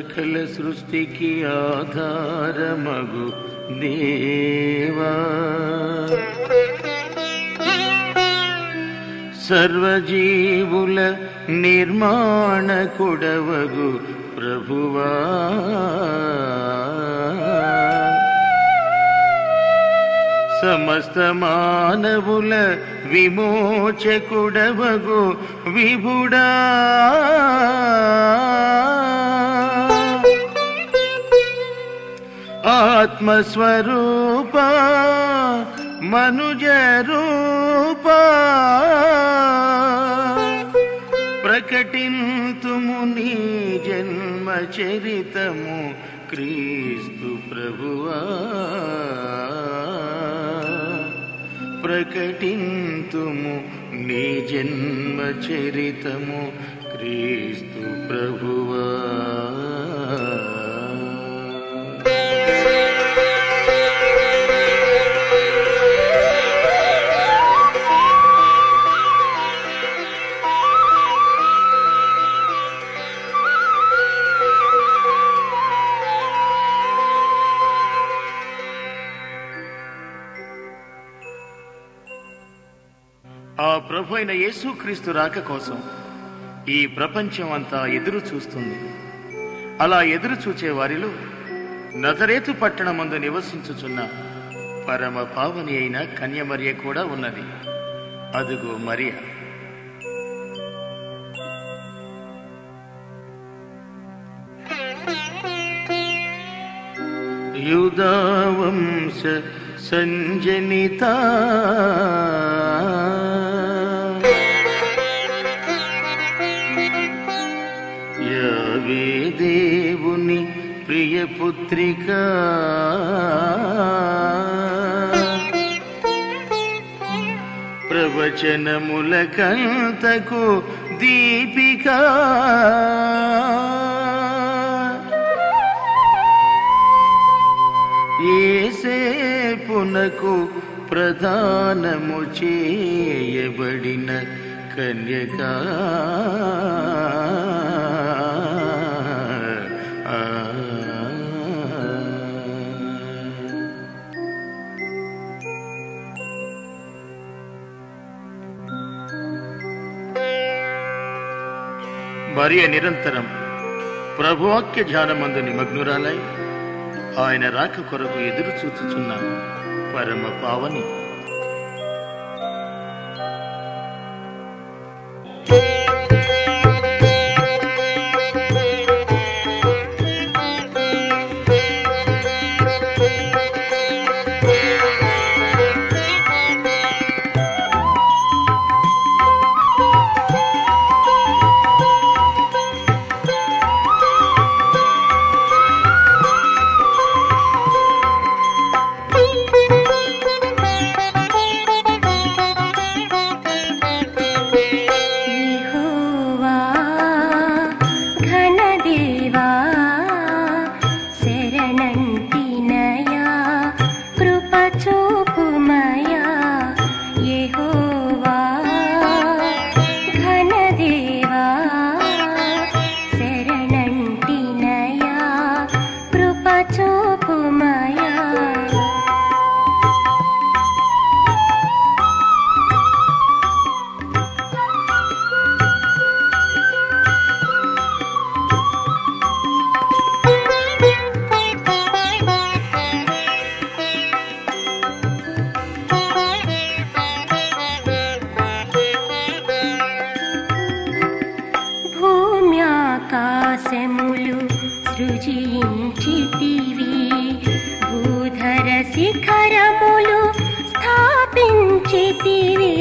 సకల సృష్టికి ఆధారమగు దేవా సర్వజీవుల నిర్మాణ కుడవగు ప్రభువా సమస్త మానవుల విమోచకుడవగు విభుడా ఆత్మస్వరూప మనుజ రూప ప్రకటింతుము నీ జన్మ చరితము క్రీస్తు ప్రభువా ప్రకటింతుము నీ జన్మ చరితము క్రీస్తు ప్రభువా ఆ ప్రభు అయిన యేసుక్రీస్తు రాక కోసం ఈ ప్రపంచం అంతా ఎదురు చూస్తుంది అలా ఎదురు చూచే వారిలో నజరేతు పట్టణమందు నివసించుచున్న పరమ పావని అయిన కన్యమర్య కూడా ఉన్నది అదుగో మరియ యుదావంశ సంజనిత యావే దేవుని ప్రియపుత్రిక ప్రవచనముల కంతకు దీపిక ఏసేపునకు ప్రధానము చేయబడిన కన్యక మరియ నిరంతరం ప్రభువాక్య ధ్యానమందు నిమగ్నురాలై ఆయన రాక కొరకు ఎదురు చూచుచున్న పరమ పావని యెహోవా ఘనదేవా శరణంటినయా కృప చూపుమయా యెహోవా ఘనదేవా శరణంటినయా కృప చూపుమయా భూమ్యాకాశములు సృజించితివి భూధర శిఖరములు స్థాపించితివి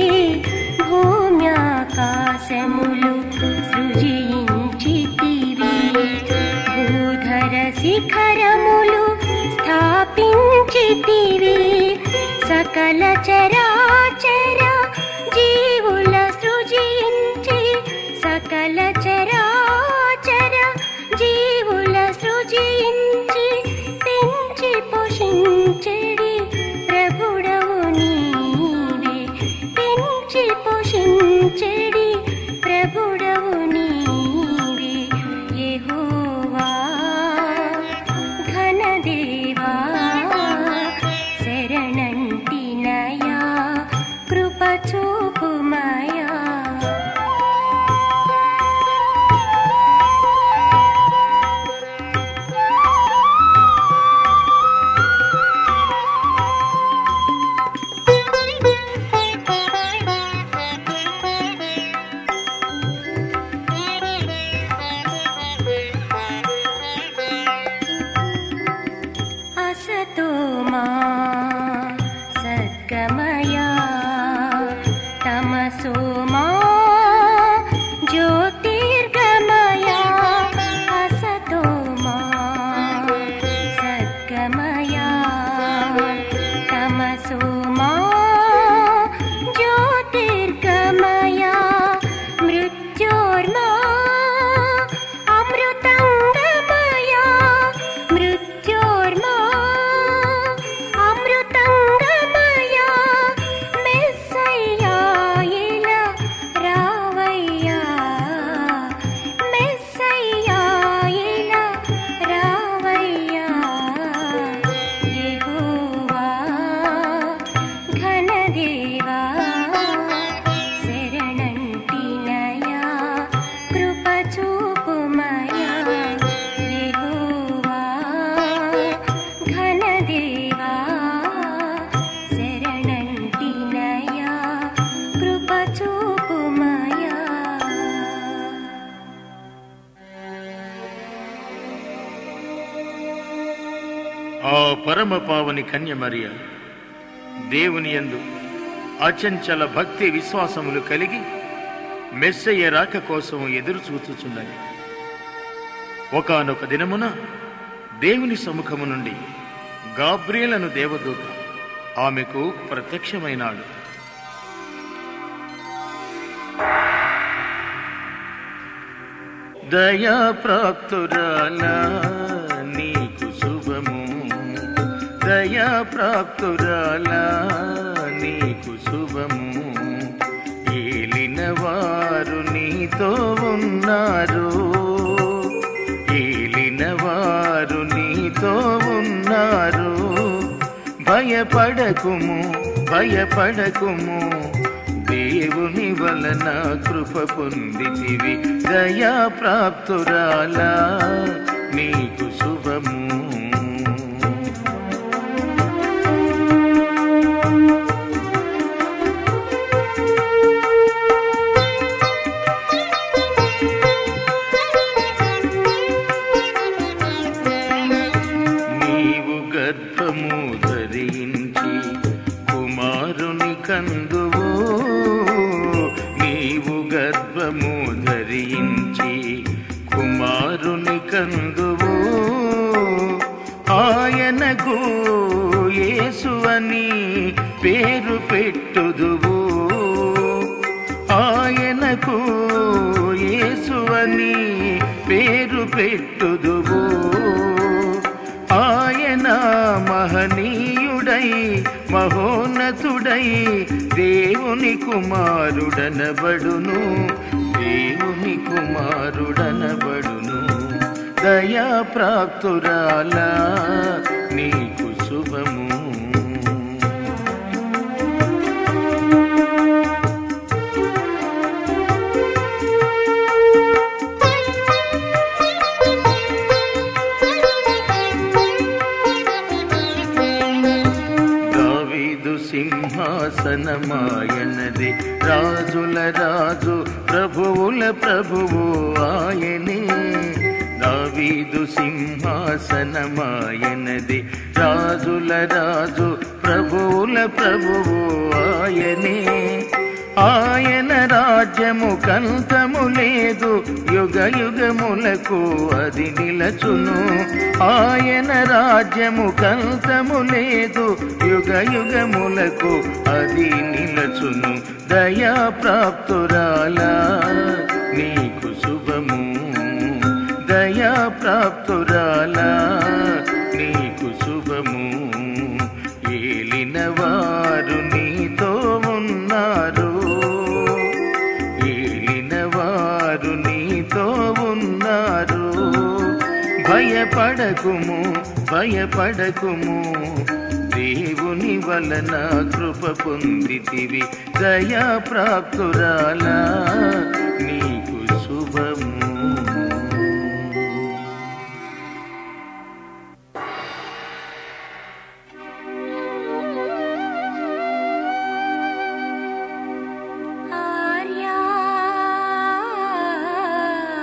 భూమ్యాకాశములు సృజించితివి భూధర శిఖరములు స్థాపించితివి సకల చరాచర జీవుల సృజించి సకల చరాచర జీవుల సృజించి పెంచి పోషించెడి ప్రభుడవు నీవే పెంచి పోషించెడి ప్రభుడవు నీవే యెహోవా असतो मा सद्गमया तमसो मा ज्योतिर्गमया असतो मा सद्गमया तमसो मा ज्योतिर्गमया मृत्योर्मा अमृतङ्गमया मृत्योर्मा अमृतङ्गमया मेस्सय्या इल रावయ్యా మెస్సయ్యా ఇల రావయ్యా యెహోవా ఘనదేవా శరణంటినయా కృప చూపుమయా యెహోవా ఘనదేవా శరణంటినయా కృప చూపుమయా ఆ పరమ పావని కన్య మరియ దేవుని యందు అచంచల భక్తి విశ్వాసములు కలిగి మెస్సయ్య రాక కోసం ఎదురు చూచుచున్నది ఒకానొక దినమున దేవుని సముఖము నుండి గాబ్రియలను దేవదూత ఆమెకు ప్రత్యక్షమైనాడు దయా ప్రాప్తురాలా నీకు శుభము దయా ప్రాప్తురాలా నీకు శుభము ఏలిన వారు నీతో ఉన్నారు ఏలిన వారు నీతో ఉన్నారు భయపడకుము భయపడకుము దేవుని వలన కృప పొందితివి దయా ప్రాప్తురాలా నీకు శుభము నీవు గర్భము ధరించి కుమారుని కందువు నీవు గర్భము ధరించి కుమారుని కందువు ఆయనకు యేసు అని పేరు పెట్టుదువు ఆయనకు యేసు అని పేరు పెట్టుదువు ఆయన మహనీయుడై మహోన్నతుడై దేవుని కుమారుడనబడును దేవుని కుమారుడనబడును దయా ప్రాప్తురాలా నీకు శుభము దావీదు సింహాసనమాయనది రాజుల రాజు ప్రభువుల ప్రభువు ఆయనే దావీదు సింహాసనమాయనది రాజుల రాజు ప్రభువుల ప్రభువు ఆయనే ఆయన రాజ్యము కంతము లేదు యుగ యుగములకు అది నిలచును ఆయన రాజ్యము కంతము లేదు యుగ యుగములకు అది నిలచును దయా ప్రాప్తురాలా నీకు శుభము దయా ప్రాప్తురాలా నీకు శుభము ఏలిన వారు నీతో ఉన్నారు ఏలిన వారు నీతో ఉన్నారు భయపడకుము భయపడకుము దేవుని వలన కృప పొందితివి దయా ప్రాప్తురాలా నీకు శుభము ఆర్యా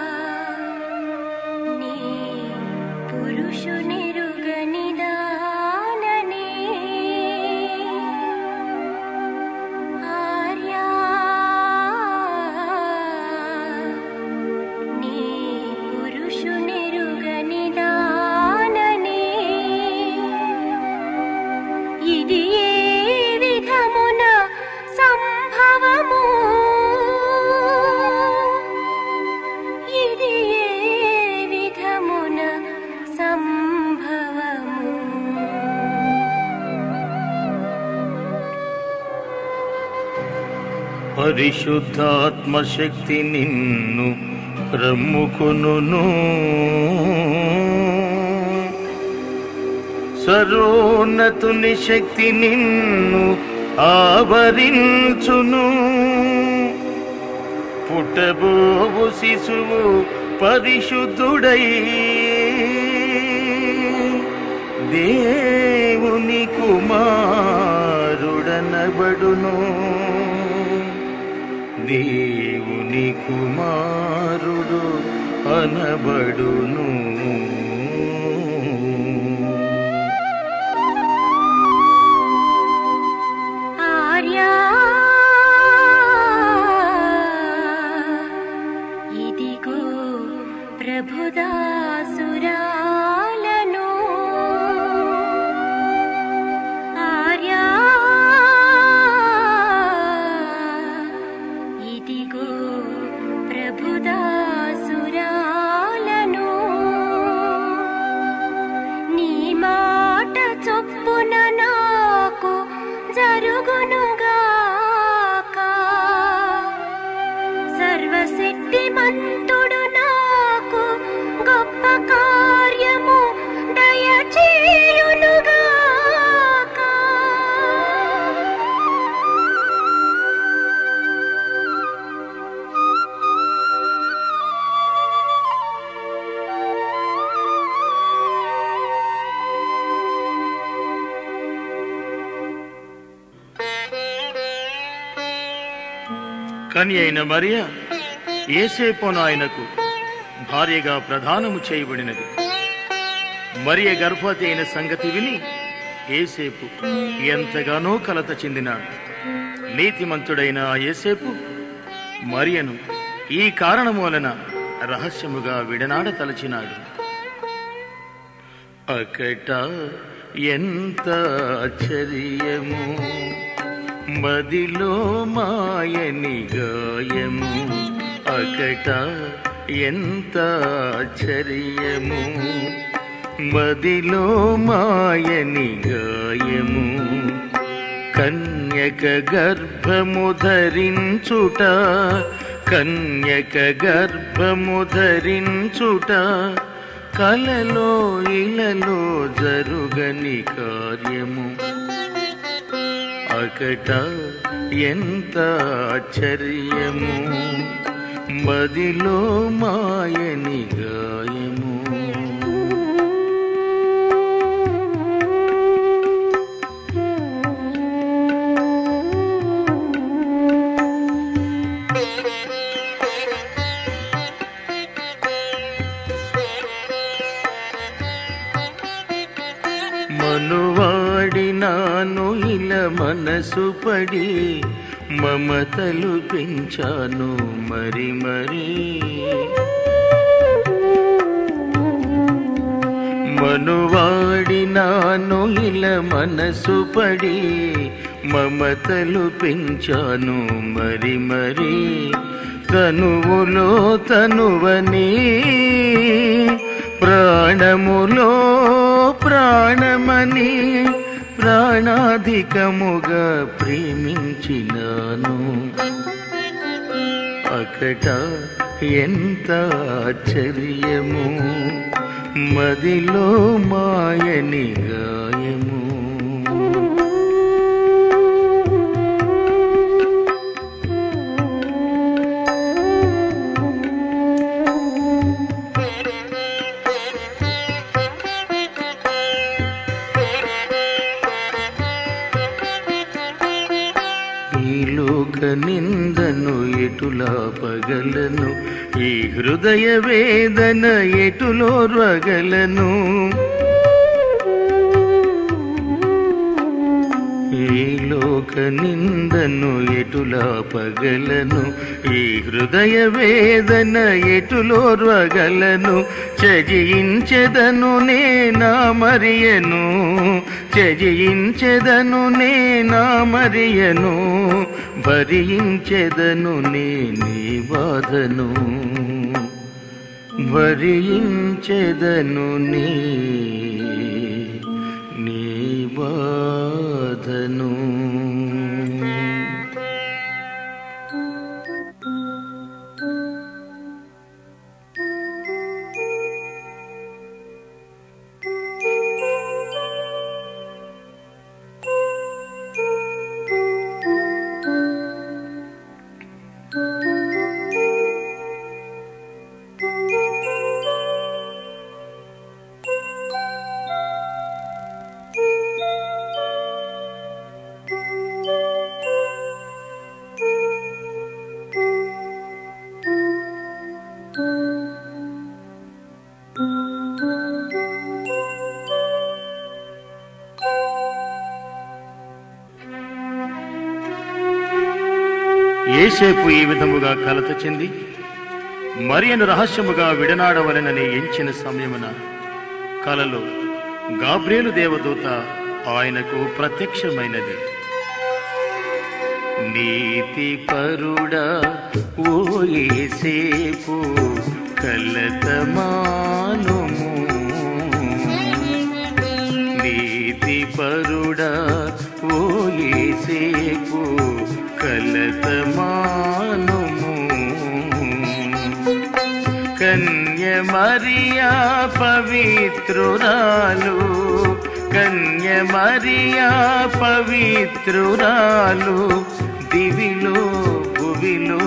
నీ పురుషునిరుగనిదా పరిశుద్ధాత్మ శక్తి నిన్ను క్రమ్ముకును సరోన్నతుని శక్తి నిన్ను ఆవరించును పుట్టబోవు శిశువు పరిశుద్ధుడై దేవుని కుమారుడనబడును దేవుని కుమారుడు అనబడును ఆర్యా ఇదిగో ప్రభుదాసురాలను ఆర్యా ఇదిగో ప్రభుదాసురాలను నీ మాట చొప్పున నాకు జరుగునుగాక సర్వశక్తిమంతుడు నాకు గొప్ప కార్యము దయచేయునుగాక కని అయిన మరియ ఏసేపోను ఆయనకు భార్యగా ప్రదానము చేయబడినది మరియ గర్భవతి అయిన సంగతి విని ఏసేపు ఎంతగానో కలత చెందినాడు నీతిమంతుడైన ఆ ఏసేపు మరియను ఈ కారణము వలన రహస్యముగా విడనాడ తలచినాడు అకట ఎంత ఆశ్చర్యము మదిలో మాయని గాయము అకట ఎంత ఆశ్చర్యము మదిలో మాయని గాయము కన్యక గర్భము ధరించుట కన్యక గర్భము ధరించుట కలలో ఇలలో జరుగని కార్యము అకట ఎంత ఆశ్చర్యము మదిలో మాయని గాయము మనువాడినాను ఇలా మనసు పడి మమతలు పెంచాను మరి మరి మనువాడినాను ఇలా మనసు పడి మమతలు పెంచాను మరి మరి తనువులో తనువని ప్రాణములో ప్రాణమని ప్రాణాధికముగా ప్రేమించినాను అకట ఎంత ఆశ్చర్యము మదిలో మాయని గాయము ఈ లోక నిందను ఎటులా పగలను ఈ హృదయ వేదన ఎటులో రగలను ఈ లోక నిందను ఎటులా పగలను ఈ హృదయ వేదన ఎటులో రగలను చజించెదను నేనా మరియను చజించెదను నేనా మరియను భరించెదను నేనే బాధను భరించెదను నీ నీ బాధను ఏసేపు ఈ విధముగా కలత చెంది మరియను రహస్యముగా విడనాడవలెనని ఎంచిన సమయమున కలలో గాబ్రేలు దేవదూత ఆయనకు ప్రత్యక్షమైనది నీతి పరుడా ఓ ఏసేపు కలత మానుము నీతి పరుడా ఓ ఏసేపు కలత మానుము కన్య మరియా పవిత్రురాలు కన్య మరియా పవిత్రురాలు దివిలో భువిలో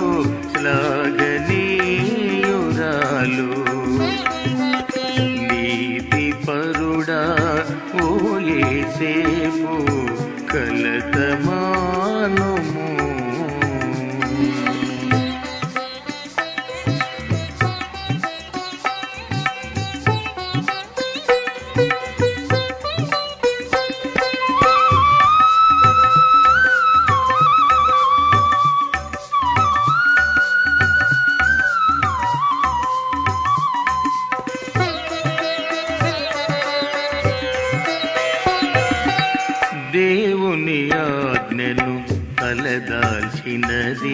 శ్లాఘనీయురాలు నీతి పరుడా ఓ ఏసేపు కలతమానుము దేవుని ఆజ్ఞను తలదాల్చినది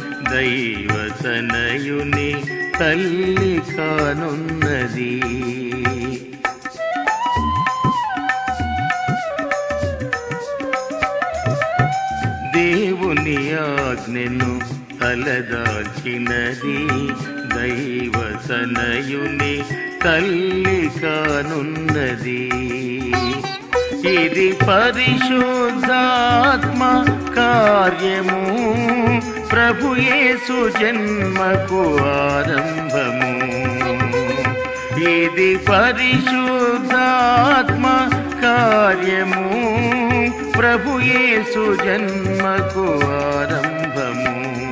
దైవతనయుని తల్లి కానున్నది దేవుని ఆజ్ఞను తలదాల్చినది దైవతనయుని తల్లి కానున్నది ఇది పరిశుద్ధాత్మ కార్యము ప్రభుయేసు జన్మకు ఆరంభము ఇది పరిశుద్ధాత్మ కార్యము ప్రభుయేసు జన్మకు ఆరంభము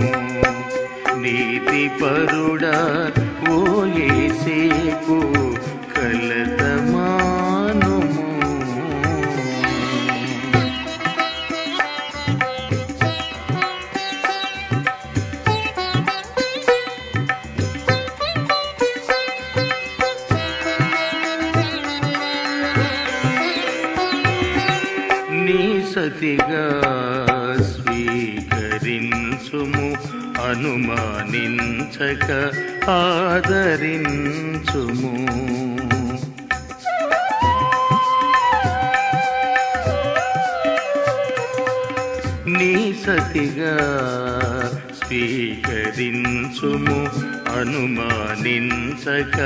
నీతి పరుడా ఓ ఏసేకు కలతమానుము నీ సతిగా స్వీకరించుము అనుమానించక ఆదరించుము నీ సతిగా స్వీకరించుము అనుమానించక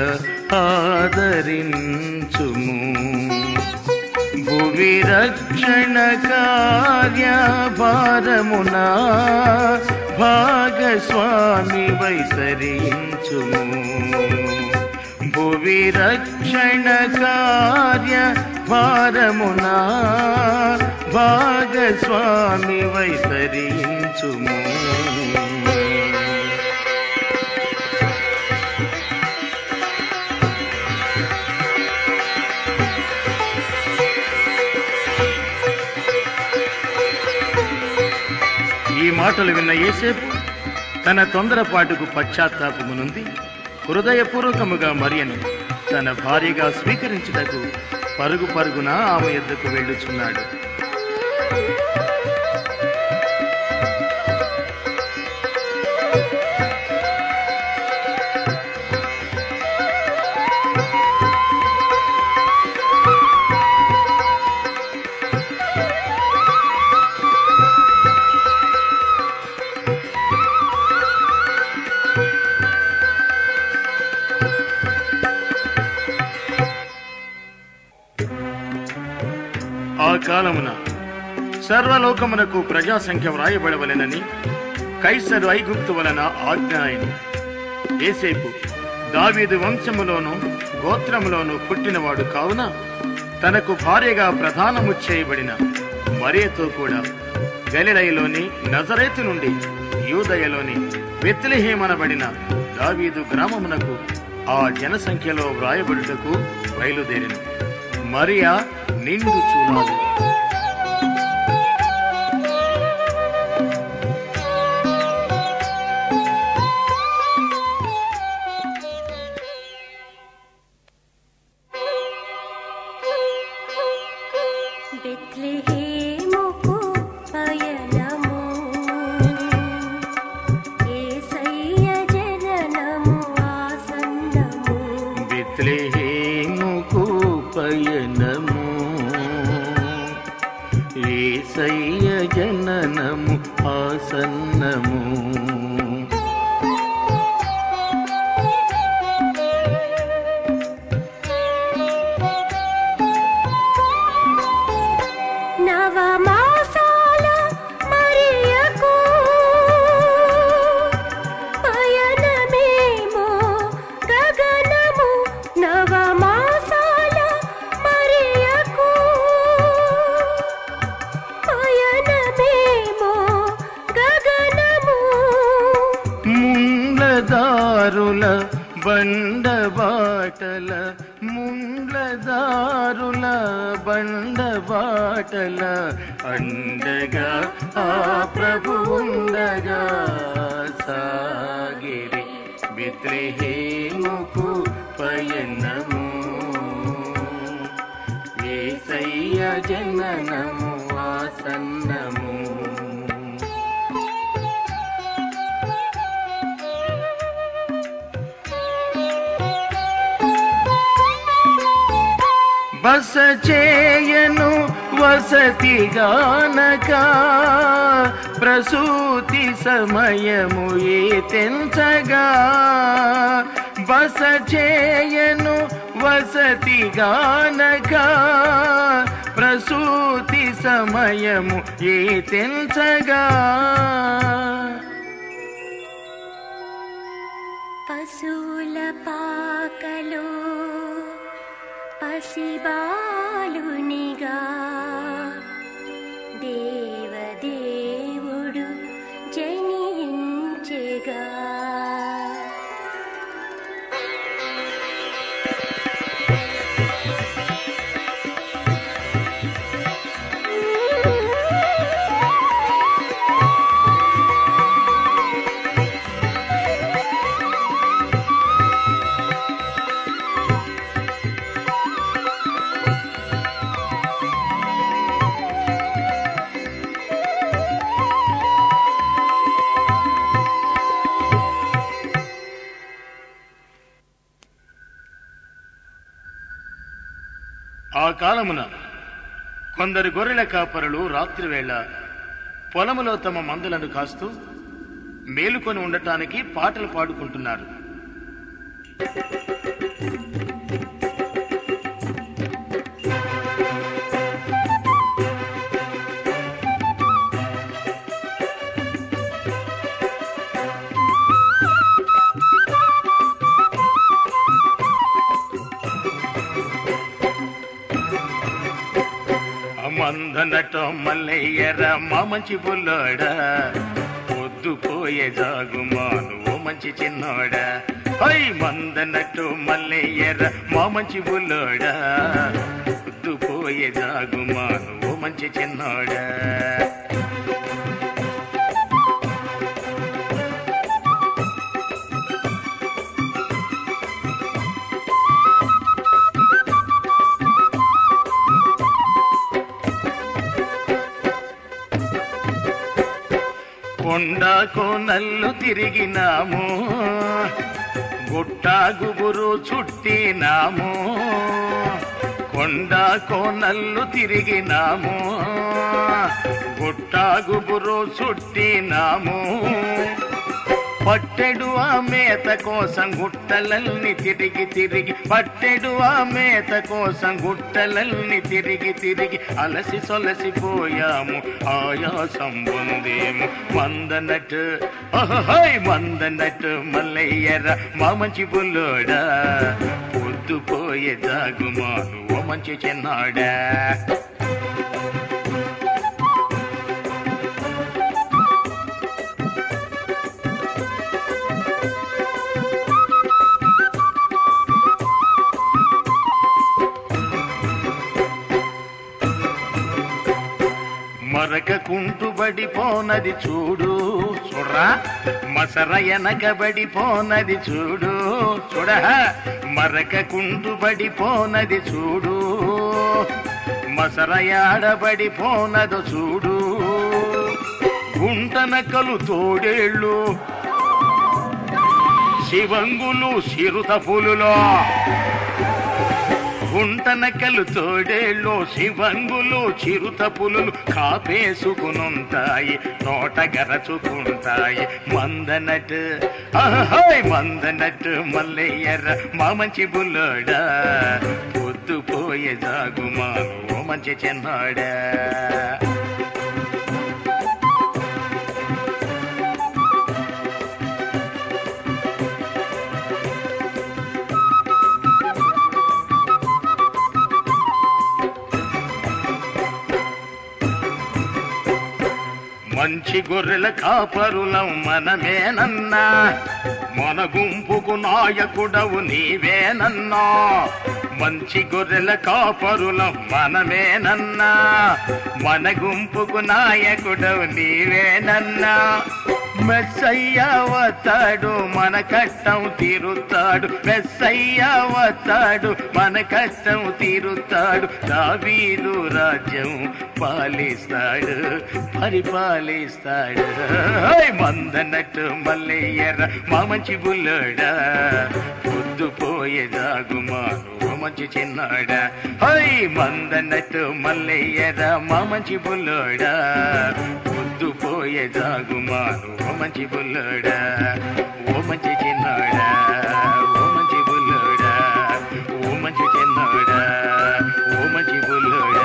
ఆదరించుము భువి రక్షణ కార్య భారమునా భాగస్వామి వైతరించుము భువి రక్షణ కార్య భారమునా భాగస్వామి వైతరించుము ఈ మాటలు విన్న ఏసేపు తన తొందరపాటుకు పశ్చాత్తాపము నుండి హృదయపూర్వకముగా మరియను తన భార్యగా స్వీకరించుటకు పరుగు పరుగున ఆమె యొద్దకు వెళ్ళుచున్నాడు ఆ కాలమున సర్వలోకమునకు ప్రజా సంఖ్య వ్రాయబడవలెనని కైసరు ఐగుప్తు వలన ఆజ్ఞ అయిన ఏసేపు దావీదు వంశములోను గోత్రములోను పుట్టినవాడు కావున తనకు భార్యగా ప్రధానము చేయబడిన మరియతో కూడా గలిలయలోని నజరేతు నుండి యూదయలోని బెత్లెహేమనబడిన దావీదు గ్రామమునకు ఆ జనసంఖ్యలో వ్రాయబడుటకు బయలుదేరిన మరియా నిండు చూడాలి బెత్లెహేముకు పయనము యేసయ్య జననము ఆసన్నము బెత్లెహేముకు పయనము ఏసయ్య జననము ఆసన్నము నవమాసాల మరియకు పయనమేమో గగనము నవమాసాల మరియకు పయనమేమో గగనము ముండ్లదారుల బండబాటల ముండ్లదారుల బండబాటల అండగా ఆ ప్రభు ఉండగా సాగిరి బిత్లెహేముకు పయనము ఏసయ్య జననము ఆసన్నము బస చేయను వసతిగానక ప్రసూతి సమయము ఏ తెంచగా బస చేయను వసతిగానక ప్రసూతి సమయము ఏ తెంచగా పశువుల పాకలో పసిబాలునిగా దేవదేవుడు జనించెగా ఆ కాలమున కొందరు గొర్రెల కాపరులు రాత్రివేళ పొలములో తమ మందులను కాస్తూ మేలుకొని ఉండటానికి పాటలు పాడుకుంటున్నారు మందనటో మల్లయ్యర మా మంచి బుల్లోడ పొద్దు పోయే జాగుమా నువ్వు మంచి చిన్నోడ హై మందనట్టు మల్లయ్యర మా మంచి బుల్లోడ పొద్దు పోయే జాగుమా నువ్వు మంచి చిన్నోడ కొండ కోనల్లు తిరిగినాము గుట్ట గుబురు చుట్టినాము కొండ కోనల్లు తిరిగినాము గుట్ట గుబురు చుట్టినాము పట్టెడు ఆ మేత కోసం గుట్టలల్ని తిరిగి తిరిగి పట్టెడు ఆ మేత కోసం గుట్టలల్ని తిరిగి తిరిగి అలసి సొలసిపోయాము ఆయాసం పొందేము మందనట్టు ఓహోయ్ మందనట్టు మల్లయ్యర మా మంచి బుల్లోడా పొద్దుపోయే జాగుమా నువ్వు మంచి చిన్నాడా మరక కుంటుబడిపోనది చూడు చూడరా మసర ఎనకబడిపోనది చూడు చూడ మరక కుంటుబడిపోనది చూడు మసరయాడబడి పోనదు చూడు గుంటనక్కలు తోడేళ్ళు శివంగులు సిరుత పులులో గుంటనక్కలు తోడేళ్ళు శివంగులు చిరుత పులులు కాపేసుకునుంటాయి నోట గరచుకుంటాయి మందనట్ అహాయ్ మందనట్ మల్లయ్యర మా మంచి బుల్లోడా పొద్దుపోయే జాగుమా ఓ మంచి చెన్నాడా మంచి గొర్రెల కాపరులం మనమేనన్నా మన గుంపుకు నాయకుడవు నీవేనన్నా మంచి గొర్రెల కాపరులం మనమేనన్నా మన గుంపుకు నాయకుడవు నీవేనన్నా మెస్సయ్య వస్తాడు మన కష్టం తీరుతాడు మెస్సయ్య వస్తాడు మన కష్టం తీరుతాడు దావీదు రాజ్యం పాలిస్తాడు పరిపాలిస్తాడు హోయ్ మందన్నట్టు మల్లయ్యర మా మంచి బుల్లడా పొద్దుపోయే జాగుమాను ఓ మంచి చిన్నాడా హోయ్ మందన్నట్టు మల్లయ్యర మా మంచి బుల్లోడా పొద్దుపోయే జాగుమాను ఓ మంచి బుల్లోడా ఓ మంచి చిన్నాడా ఓ మంచి బుల్లోడా ఓ మంచి చిన్నాడా ఓ మంచి బుల్లోడా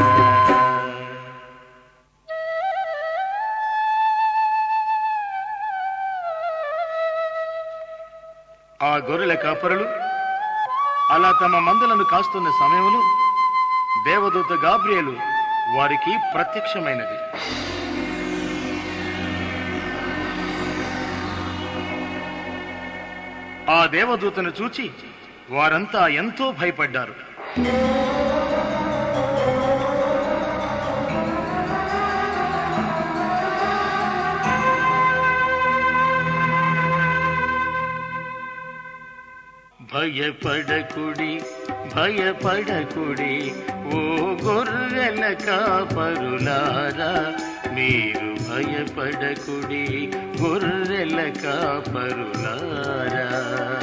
ఆ గొర్రెల కాపరులు అలా తమ మందలను కాస్తున్న సమయంలో దేవదూత గాబ్రియేలు వారికి ప్రత్యక్షమైనది ఆ దేవదూతను చూచి వారంతా ఎంతో భయపడ్డారు భయపడకుడి భయపడకుడి ఓ గొర్రెల కాపరులారా మీరు భయపడకుడి గొర్రెల కాపరులారా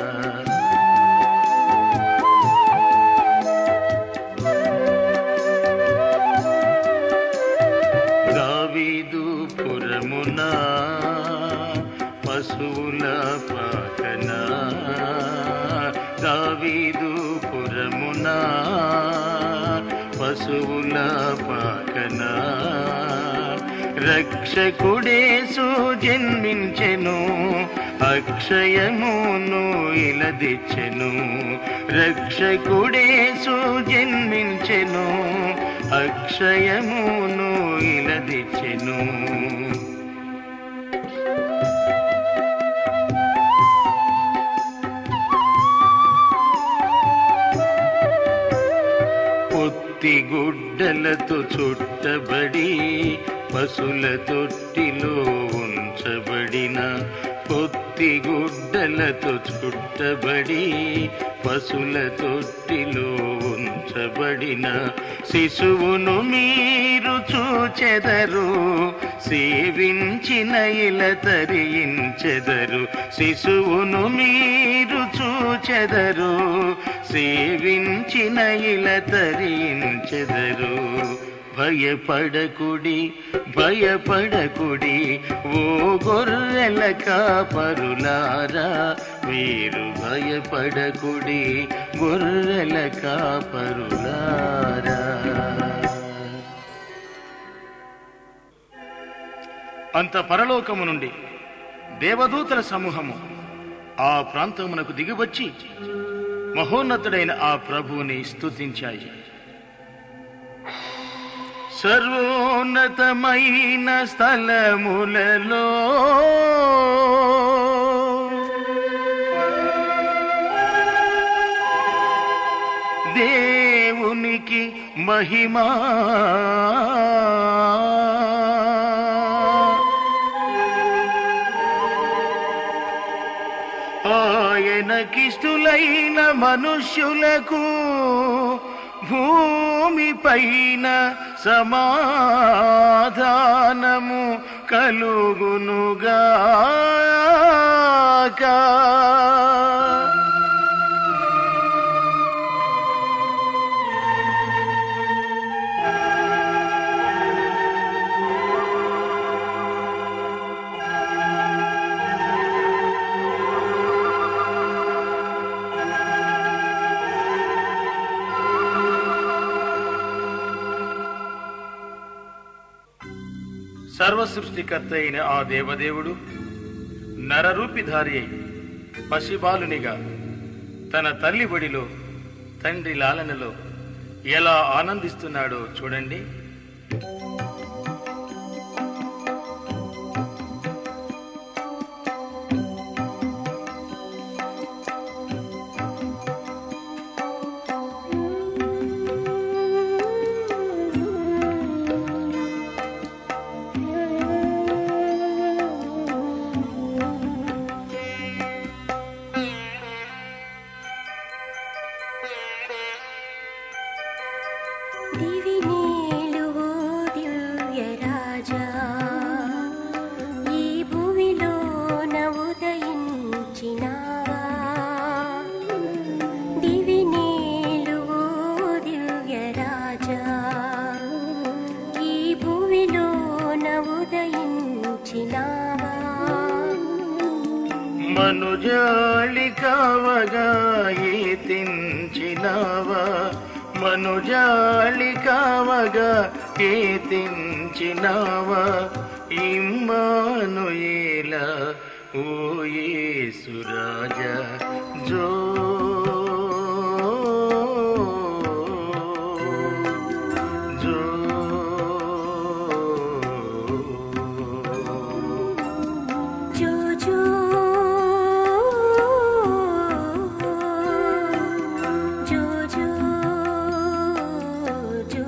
దావీదు పురమున పశువుల పాకన దావీదు పురమున పశువుల పాకన రక్షకుడేసు జన్మించెను అక్షయమును ఇలదిచ్చెను రక్షకుడేసు జన్మించెను అక్షయమును ఇలదిచ్చెను పొత్తి గుడ్డలతో చుట్టబడి పశుల తొట్టిలో ఉంచబడిన పొత్తి గుడ్డలతో చుట్టబడి పశుల తొట్టిలో ఉంచబడిన శిశువును మీరు చూచెదరు సేవించిన ఇల తరించెదరు శిశువును మీరు చూచెదరు సేవించిన ఇల తరించెదరు భయపడకుడి భయపడకుడి ఓ గొర్రెల కాపరులారా మీరు భయపడకుడి గొర్రెల కాపరులారా అంత పరలోకము నుండి దేవదూతల సమూహము ఆ ప్రాంతమునకు దిగివచ్చి మహోన్నతుడైన ఆ ప్రభువుని స్తుతించాయి సర్వోన్నతమైన స్థలములలో దేవునికి మహిమా ఆయనకిష్టులైన మనుష్యులకు భూమి పైన సమాధానము కలుగునుగాక సర్వ సృష్టికర్త అయిన ఆ దేవదేవుడు నరరూపిధారి అయి పసిబాలునిగా తన తల్లి ఒడిలో తండ్రి లాలనలో ఎలా ఆనందిస్తున్నాడో చూడండి దివి నీలువు దివ్య రాజా ఈ భూమిలోన ఉదయించినావా దివి నీలువు దివ్య రాజా ఈ భూమిలోన ఉదయించినావా మనుజాళి కావగా ఏతించినావా మనుజాళి కావగా ఏతించినావా ఇమ్మానుయేల ఓ యేసురాజ జో జో జో జో జో జో జో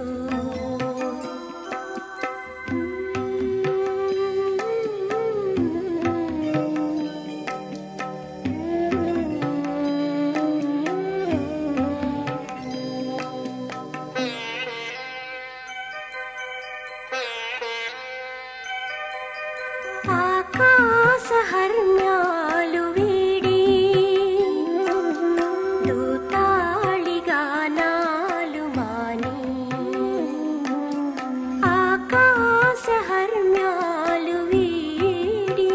ఆకాశహర్మ్యాలు వీడి దూతాళిగానాలు మాని ఆకాశహర్మ్యాలు వీడి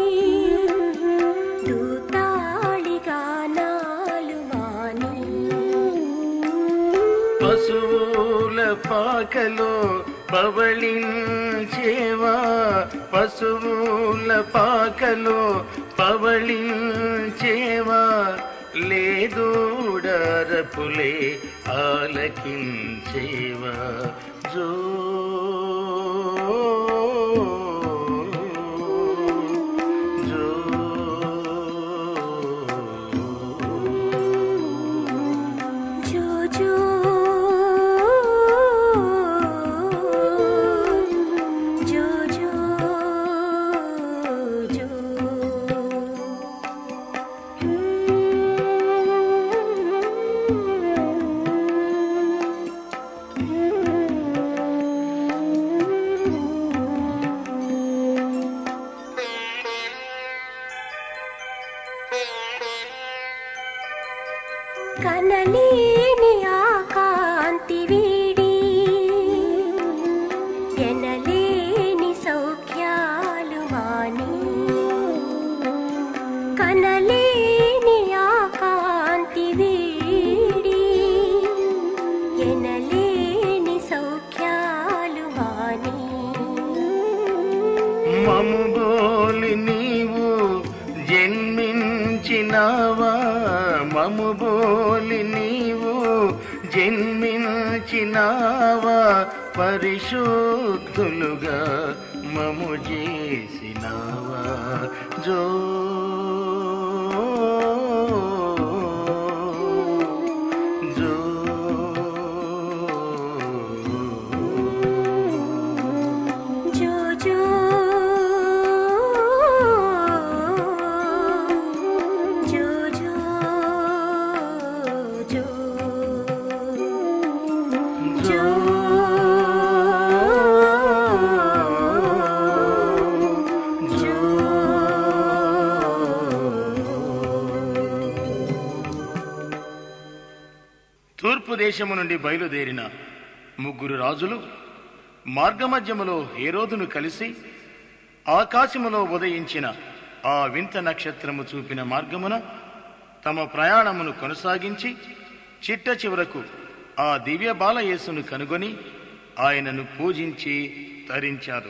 దూతాళిగానాలు మాని పశువుల పాకలో పవళించేవా పశువుల పాకలో పవళించేవా లేదూడరపులే ఆలకించేవా జో జో జో జో జో జో జో కనలేని ఆకాంతి వీడి ఎనలేని సౌఖ్యాలు మాని కనలేని ఆకాంతి వీడి ఎనలేని సౌఖ్యాలు మాని మము బోలి నీవు జన్మించినావా మము బోలి నీవు జన్మించినావా పరిశుద్ధులుగా మము చేసినావా జో జో జో జో జో జో జో దేశము నుండి బయలుదేరిన ముగ్గురు రాజులు మార్గమధ్యములో హేరోదును కలిసి ఆకాశములో ఉదయించిన ఆ వింత నక్షత్రము చూపిన మార్గమున తమ ప్రయాణమును కొనసాగించి చిట్ట చివరకు ఆ దివ్య బాలయేసును కనుగొని ఆయనను పూజించి తరించారు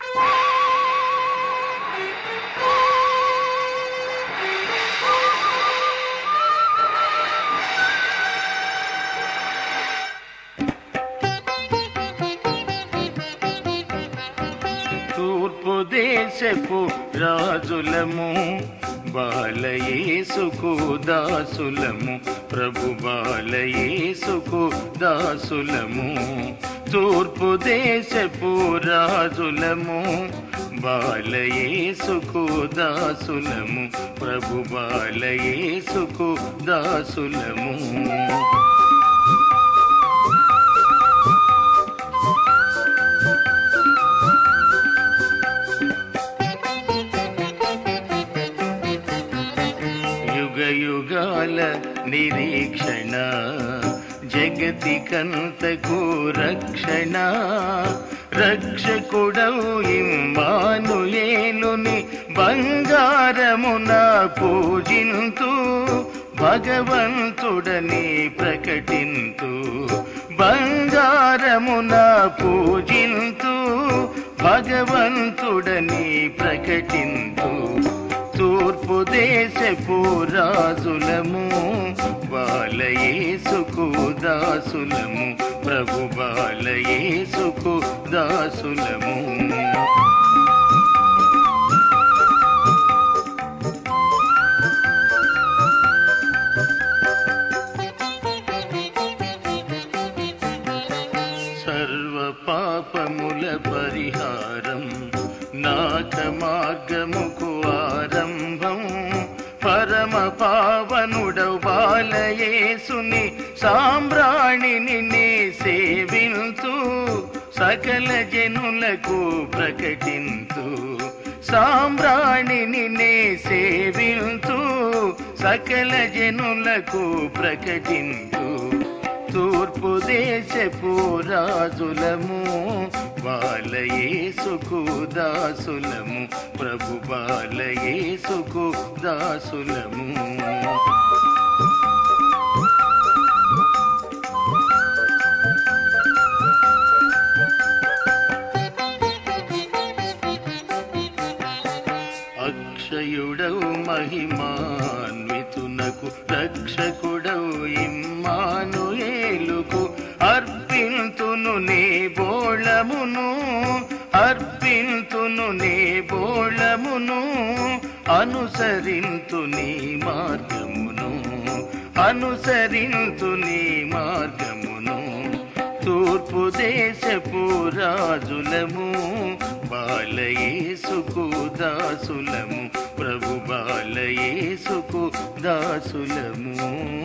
తూర్పు దేశపు రాజులము బాలయేసుకు దాసులము ప్రభు బాలయేసుకు దాసులము తూర్పు దేశపు రాజులము బాలయేసుకు దాసులము ప్రభు బాలయేసుకు దాసులము యుగ యుగాల నిరీక్షణ జగతి కంతకు రక్షణ రక్షకుడవు ఇమ్మానుయేలుని బంగారమున పూజింతు భగవంతుడని ప్రకటింతు బంగారమున పూజింతు భగవంతుడని ప్రకటింతు తూర్పు దేశపు రాజులము బాలయేసుకు దాసులము ప్రభు బాలయేసుకు దాసులము సర్వ పాపముల పరిహారం నాక మార్గముకు ఆరంభం పరమ పావనుడవు బాలయేసుని సాంబ్రాణిని నే సేవింతు సకల జనులకు ప్రకటింతు సాంబ్రాణిని నే సేవింతు సకల జనులకు ప్రకటింతు తూర్పు దేశపు రాజులము బాలయేసుకు దాసులము ప్రభు బాలయేసుకు దాసులము అక్షయుడవు మహిమాన్వితునకు రక్షకుడవు ఇమ్మానుయేలుకు అర్పింతును నే బోళమును అర్పింతును నే బోళమును అనుసరింతు నీ మార్గమును అనుసరింతు నీ మార్గమును తూర్పు దేశపు రాజులము బాలయేసుకు దాసులము ప్రభు బాలయేసుకు దాసులము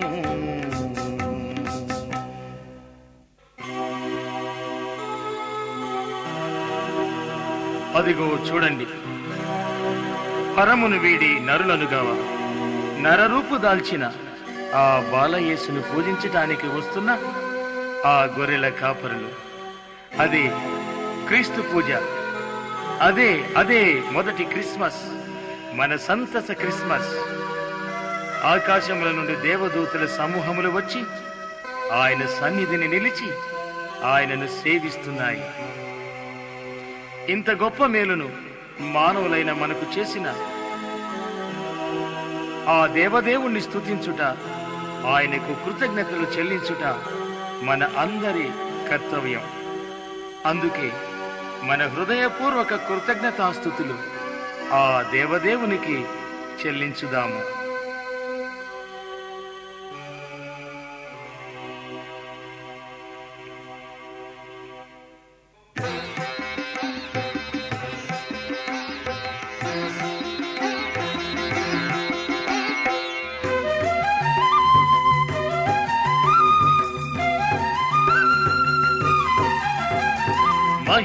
అదిగో చూడండి పరమును వీడి నరులనుగావ నరరూపు దాల్చిన ఆ బాలయేసును పూజించటానికి వస్తున్న ఆ గొర్రెల కాపరులు అదే క్రీస్తు పూజ అదే అదే మొదటి క్రిస్మస్ మన సంతస క్రిస్మస్ ఆకాశముల నుండి దేవదూతల సమూహములు వచ్చి ఆయన సన్నిధిని నిలిచి ఆయనను సేవిస్తున్నాయి ఇంత గొప్ప మేలును మానవులైన మనకు చేసిన ఆ దేవదేవుణ్ణి స్తుతించుట ఆయనకు కృతజ్ఞతలు చెల్లించుట మన అందరి కర్తవ్యం అందుకే మన హృదయపూర్వక కృతజ్ఞతాస్థుతులు ఆ దేవదేవునికి చెల్లించుదాము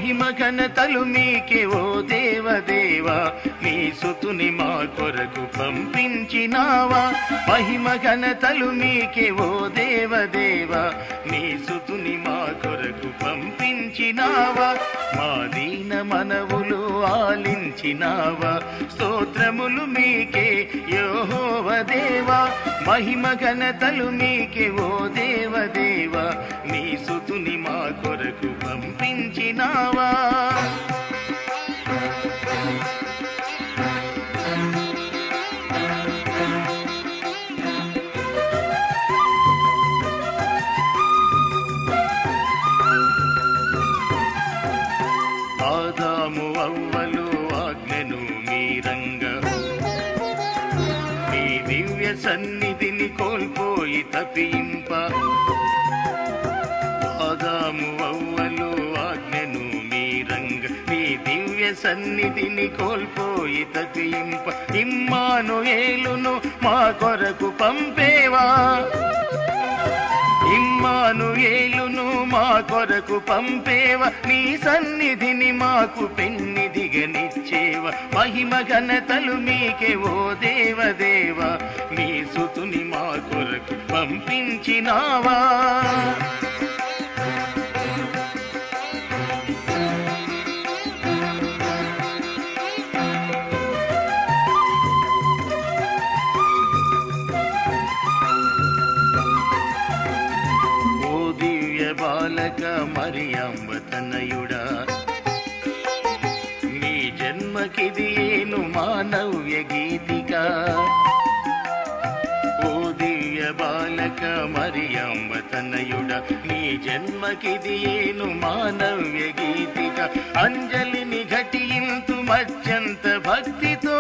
మహిమ ఘనతలు మీకే ఓ దేవదేవా నీ సుతుని మా కొరకు పంపించినావా మహిమ ఘనతలు మీకే ఓ దేవదేవా నీ సుతుని మా కొరకు పంపించినావా మా దీన మనవులు ఆలించినావా స్తోత్రములు మీకే యోహోవ దేవా మహిమ ఘనతలు మీకే ఓ దేవదేవా నీ సుతుని మా కొరకు పంపించినావా ఆదాము అవ్వలు ఆజ్ఞను మీరంగ నీ దివ్య సన్నిధిని కోల్పోయి తప్పింప ఆదాము అవ్వలు ఆజ్ఞను మీరంగ నీ దివ్య సన్నిధిని కోల్పోయి తప్పింప ఇమ్మాను ఏలును మా కొరకు పంపేవా ఇమ్మాను ఏలును మా కొరకు పంపేవ నీ సన్నిధిని మాకు పెన్నిదిగనిచ్చేవ మహిమ ఘనతలు మీకే ఓ దేవదేవ నీ సుతుని మా కొరకు పంపించినావా ఓ దివ్య బాలక మరియంబ తనయుడా నీ జన్మకిది ఏను మానవ్య గీతిక ఓ దివ్య బాలక మరియంబ తనయుడా నీ జన్మకిది ఏను మానవ్య గీతిక అంజలిని ఘటింతు మత్యంత భక్తితో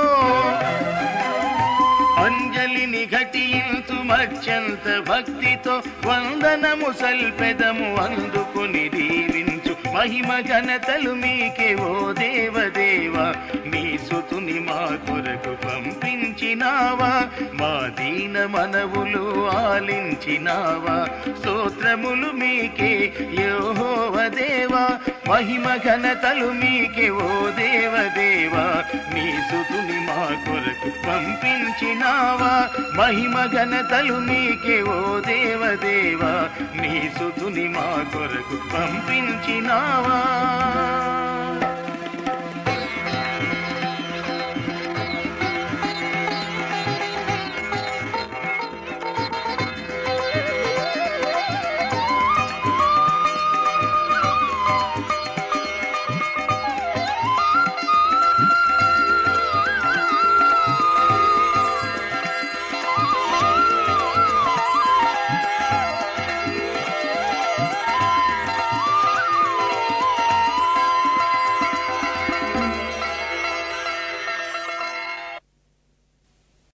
అంజలిని ఘటింతు మత్యంత భక్తితో వందనము సల్పెదము అందుకుని దీవించు మహిమ ఘనతలు మీకే ఓ దేవదేవ నీ సుతుని మా కొరకు పంపించినావా మా దీన మనవులు ఆలించినావా స్తోత్రములు మీకే యోహోవ దేవా మహిమ ఘనతలు మీకే ఓ దేవదేవా నీ సుతుని మా కొరకు పంపించినావా మహిమ ఘనతలు మీకే ఓ దేవదేవా నీ సుతుని మా కొరకు పంపించినావా